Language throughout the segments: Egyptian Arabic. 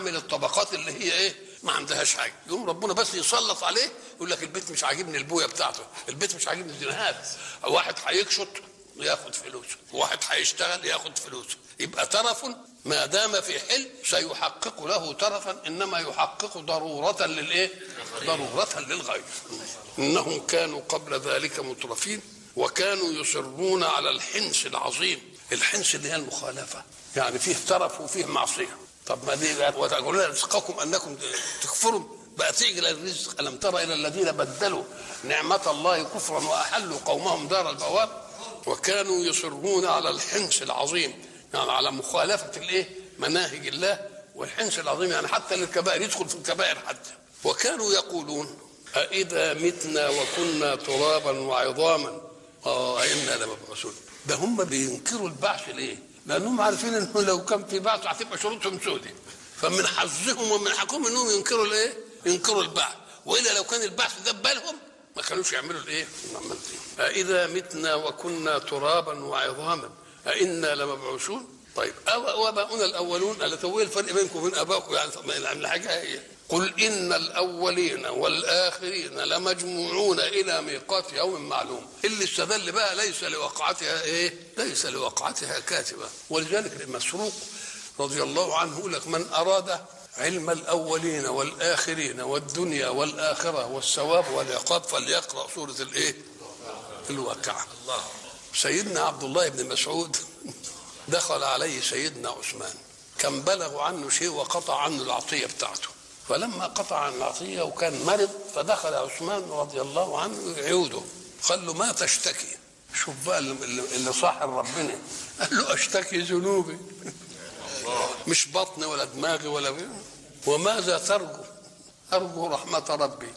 من الطبقات اللي هي ايه ما عندهاش حاجه يقوم ربنا بس يسلط عليه يقول لك البيت مش عاجبني البويه بتاعته البيت مش عاجبني الزنهات واحد هيكشط ياخد فلوسه واحد هيشتغل ياخد فلوسه يبقى ترف ما دام في حل سيحقق له ترفا انما يحقق ضروره للايه ضروره للغير انهم كانوا قبل ذلك مترفين وكانوا يصرون على الحنس العظيم الحنس اللي هي المخالفه يعني فيه ترف وفيه معصيه طب ما دي وتقولون رزقكم انكم تكفروا بقى تعجل الرزق الم تر الى الذين بدلوا نعمه الله كفرا واحلوا قومهم دار البوار وكانوا يصرون على الحنس العظيم يعني على مخالفه الايه مناهج الله والحنس العظيم يعني حتى للكبائر يدخل في الكبائر حتى وكانوا يقولون أإذا متنا وكنا ترابا وعظاما اه إنا لمبعوثون ده هم بينكروا البعث ليه؟ لأنهم عارفين إنه لو كان في بعث هتبقى شروطهم سودة فمن حظهم ومن حقهم إنهم ينكروا الإيه؟ ينكروا البعث وإلا لو كان البعث ده ببالهم ما كانوش يعملوا الإيه؟ العمل دي. أإذا متنا وكنا ترابا وعظاما أإنا لمبعوثون؟ طيب أو آباؤنا الأولون قال طب إيه الفرق بينكم وبين آبائكم يعني طب ما الحاجة هي قل إن الأولين والآخرين لمجموعون إلى ميقات يوم معلوم اللي استدل بقى ليس لوقعتها إيه ليس لوقعتها كاتبة ولذلك مسروق رضي الله عنه يقول لك من أراد علم الأولين والآخرين والدنيا والآخرة والثواب والعقاب فليقرأ سورة الإيه الواقعة الله سيدنا عبد الله بن مسعود دخل عليه سيدنا عثمان كان بلغ عنه شيء وقطع عنه العطية بتاعته فلما قطع عن العطية وكان مرض فدخل عثمان رضي الله عنه يعوده قال له ما تشتكي شوف بقى اللي صاحب ربنا قال له اشتكي ذنوبي مش بطني ولا دماغي ولا بي. وماذا ترجو ارجو رحمة ربي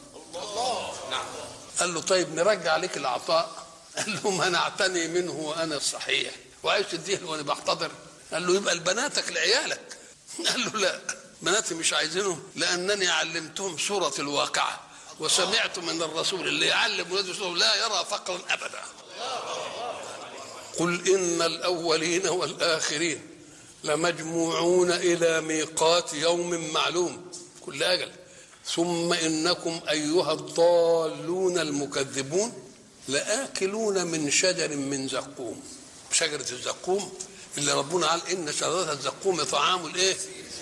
قال له طيب نرجع لك العطاء قال له منعتني منه وانا صحيح وعايز تديه وانا بحتضر قال له يبقى لبناتك لعيالك قال له لا بناتي مش عايزينهم لانني علمتهم سوره الواقعه وسمعت من الرسول اللي يعلم ولاده سوره لا يرى فقرا ابدا قل ان الاولين والاخرين لمجموعون الى ميقات يوم معلوم كل اجل ثم انكم ايها الضالون المكذبون لاكلون من شجر من زقوم شجره الزقوم اللي ربنا قال ان شجره الزقوم طعام الايه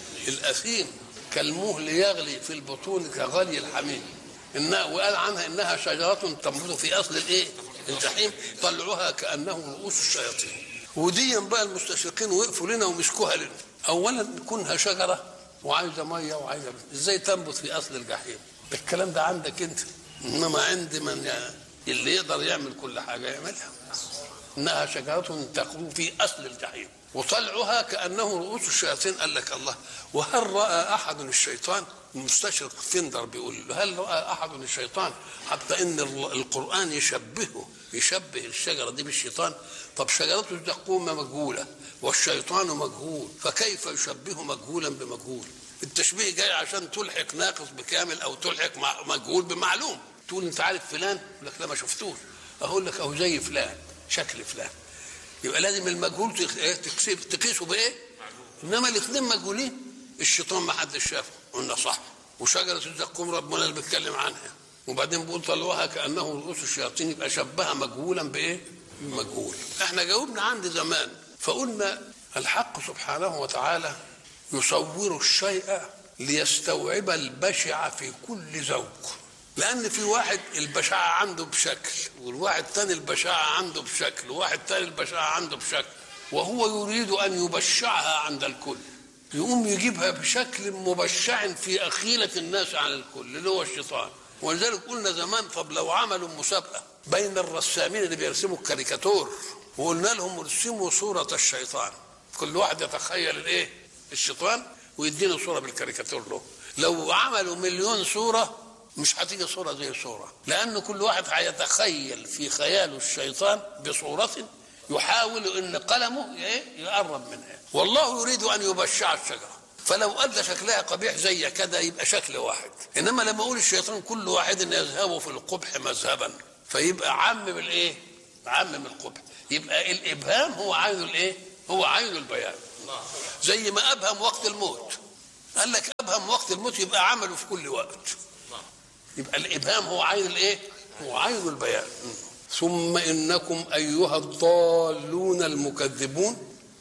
الاثيم كالمهل يغلي في البطون كغلي الحميم إنها وقال عنها انها شجره تنبت في اصل الايه الجحيم طلعوها كانه رؤوس الشياطين ودي بقى المستشرقين وقفوا لنا ومسكوها لنا اولا كونها شجره وعايزه ميه وعايزه ازاي تنبت في اصل الجحيم الكلام ده عندك انت انما عند من يعني اللي يقدر يعمل كل حاجه يعملها انها شجره تخرج في اصل الجحيم وطلعها كانه رؤوس الشياطين قال لك الله وهل راى احد الشيطان المستشرق فندر بيقول له هل راى احد الشيطان حتى ان القران يشبهه يشبه الشجره دي بالشيطان طب شجره الزقوم مجهوله والشيطان مجهول فكيف يشبه مجهولا بمجهول التشبيه جاي عشان تلحق ناقص بكامل او تلحق مجهول بمعلوم تقول انت عارف فلان يقول لك لا ما شفتوش اقول لك اهو زي فلان شكل فلان يبقى لازم المجهول تقيسه بايه؟ انما الاثنين مجهولين الشيطان ما حدش شافه قلنا صح وشجره الزقوم ربنا اللي بيتكلم عنها وبعدين بيقول طلعوها كانه رؤوس الشياطين يبقى شبهها مجهولا بايه؟ بمجهول احنا جاوبنا عند زمان فقلنا الحق سبحانه وتعالى يصور الشيء ليستوعب البشع في كل ذوق لان في واحد البشاعه عنده بشكل والواحد تاني البشاعه عنده بشكل وواحد تاني البشاعه عنده بشكل وهو يريد ان يبشعها عند الكل يقوم يجيبها بشكل مبشع في اخيله الناس عن الكل اللي هو الشيطان ولذلك قلنا زمان طب لو عملوا مسابقه بين الرسامين اللي بيرسموا الكاريكاتور وقلنا لهم ارسموا صوره الشيطان كل واحد يتخيل الايه الشيطان ويدينا صوره بالكاريكاتور له لو عملوا مليون صوره مش هتيجي صورة زي صورة لأن كل واحد هيتخيل في خياله الشيطان بصورة يحاول أن قلمه يقرب منها والله يريد أن يبشع الشجرة فلو أدى شكلها قبيح زي كده يبقى شكل واحد إنما لما أقول الشيطان كل واحد يذهب في القبح مذهبا فيبقى عم بالإيه عم القبح يبقى الإبهام هو عين الإيه هو عين البيان زي ما أبهم وقت الموت قال لك ابهم وقت الموت يبقى عمله في كل وقت يبقى الابهام هو عين الايه هو عين البيان ثم انكم ايها الضالون المكذبون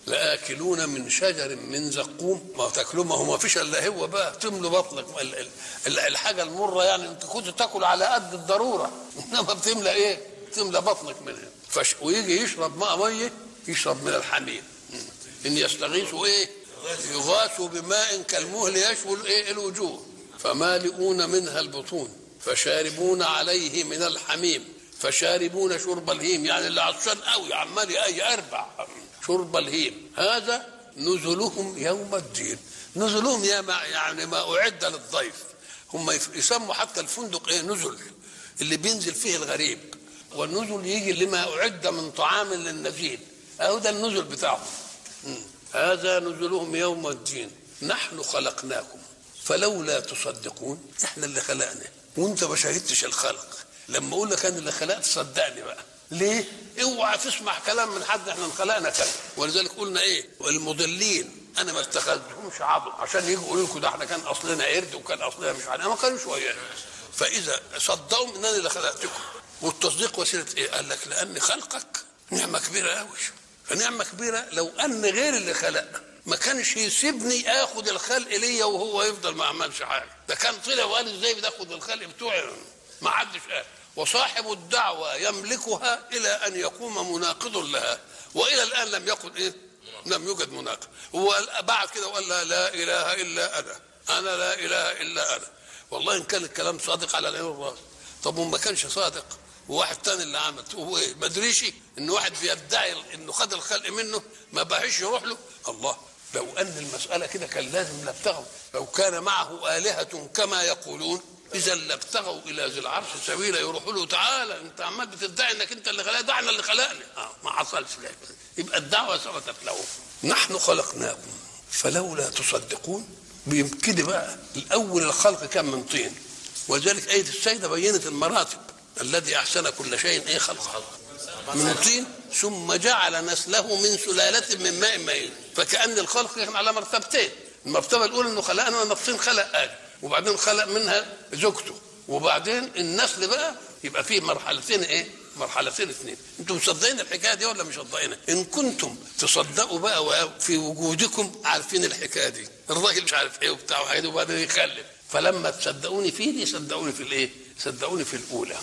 لآكلون من شجر من زقوم ما تاكلوا ما هو ما فيش الا هو بقى تملوا بطنك ال- ال- الحاجه المره يعني انت كنت تاكل على قد الضروره انما بتملى ايه؟ بتملى بطنك منها فش ويجي يشرب ماء ميه يشرب من الحميم ان يستغيثوا ايه؟ يغاثوا بماء كالمهل يشوي الايه؟ الوجوه فمالئون منها البطون فشاربون عليه من الحميم فشاربون شرب الهيم يعني اللي عطشان قوي عمال اي اربع شرب الهيم هذا نزلهم يوم الدين نزلهم يا ما يعني ما اعد للضيف هم يف- يسموا حتى الفندق ايه نزل اللي بينزل فيه الغريب والنزل يجي لما اعد من طعام للنزيل اهو ده النزل بتاعهم مم. هذا نزلهم يوم الدين نحن خلقناكم فلولا تصدقون احنا اللي خلقنا وانت ما شاهدتش الخلق لما اقول لك انا اللي خلقت صدقني بقى ليه اوعى تسمع كلام من حد احنا خلقنا كذا ولذلك قلنا ايه والمضلين انا ما اتخذتهمش عضو عشان يجوا يقولوا لكم ده احنا كان اصلنا قرد وكان اصلنا مش عارف ما كانوش ويانا فاذا صدقوا ان انا اللي خلقتكم والتصديق وسيله ايه؟ قال لك لان خلقك نعمه كبيره قوي فنعمه كبيره لو ان غير اللي خلق ما كانش يسيبني اخد الخلق ليا وهو يفضل ما عملش حاجه ده كان طلع وقال ازاي بتاخد الخلق بتوعي ما حدش قال وصاحب الدعوة يملكها إلى أن يقوم مناقض لها وإلى الآن لم يقل إيه لم يوجد مناقض هو قال- بعد كده وقال لا, لا إله إلا أنا أنا لا إله إلا أنا والله إن كان الكلام صادق على العين والراس طب وما كانش صادق وواحد تاني اللي عمل هو ايه ما ادريش ان واحد بيدعي انه خد الخلق منه ما بقاش يروح له الله لو ان المساله كده كان لازم لابتغوا لو كان معه الهه كما يقولون اذا لابتغوا الى ذي العرش سبيلا يروحوا له تعالى انت عمال بتدعي انك انت اللي خلقني ده احنا اللي خلقني آه ما حصلش كده يبقى الدعوه ثبتت له نحن خلقناكم فلولا تصدقون بيبتدي بقى الاول الخلق كان من طين ولذلك ايه السيده بينت المراتب الذي احسن كل شيء ايه خلقه من طين ثم جعل نسله من سلاله من ماء مهين فكان الخلق كان على مرتبتين المرتبه الاولى انه خلقنا من الطين خلق ادم وبعدين خلق منها زوجته وبعدين النسل بقى يبقى فيه مرحلتين ايه مرحلتين اثنين انتم مصدقين الحكايه دي ولا مش مصدقينها ان كنتم تصدقوا بقى في وجودكم عارفين الحكايه دي الراجل مش عارف ايه وبتاع وحاجه وبعدين يخلف فلما تصدقوني في دي صدقوني في الايه صدقوني في الاولى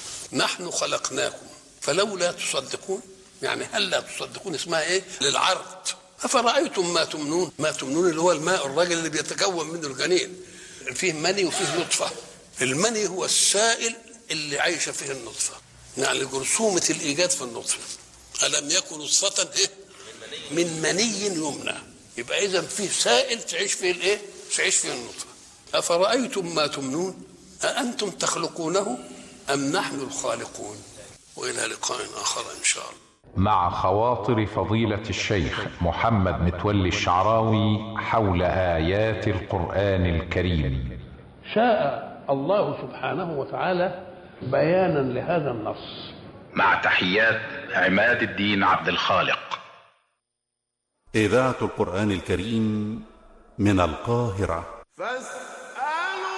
نحن خلقناكم فلولا تصدقون يعني هل لا تصدقون اسمها ايه للعرض افرايتم ما تمنون ما تمنون اللي هو الماء الراجل اللي بيتكون منه الجنين فيه مني وفيه نطفه المني هو السائل اللي عايشه فيه النطفه يعني جرثومه الايجاد في النطفه الم يكن نطفه إيه؟ من مني يمنى يبقى اذا فيه سائل تعيش فيه الايه تعيش فيه النطفه افرايتم ما تمنون اانتم تخلقونه ام نحن الخالقون والى لقاء اخر ان شاء الله مع خواطر فضيلة الشيخ محمد متولي الشعراوي حول آيات القرآن الكريم شاء الله سبحانه وتعالى بيانا لهذا النص مع تحيات عماد الدين عبد الخالق إذاعة القرآن الكريم من القاهرة فاستمعوا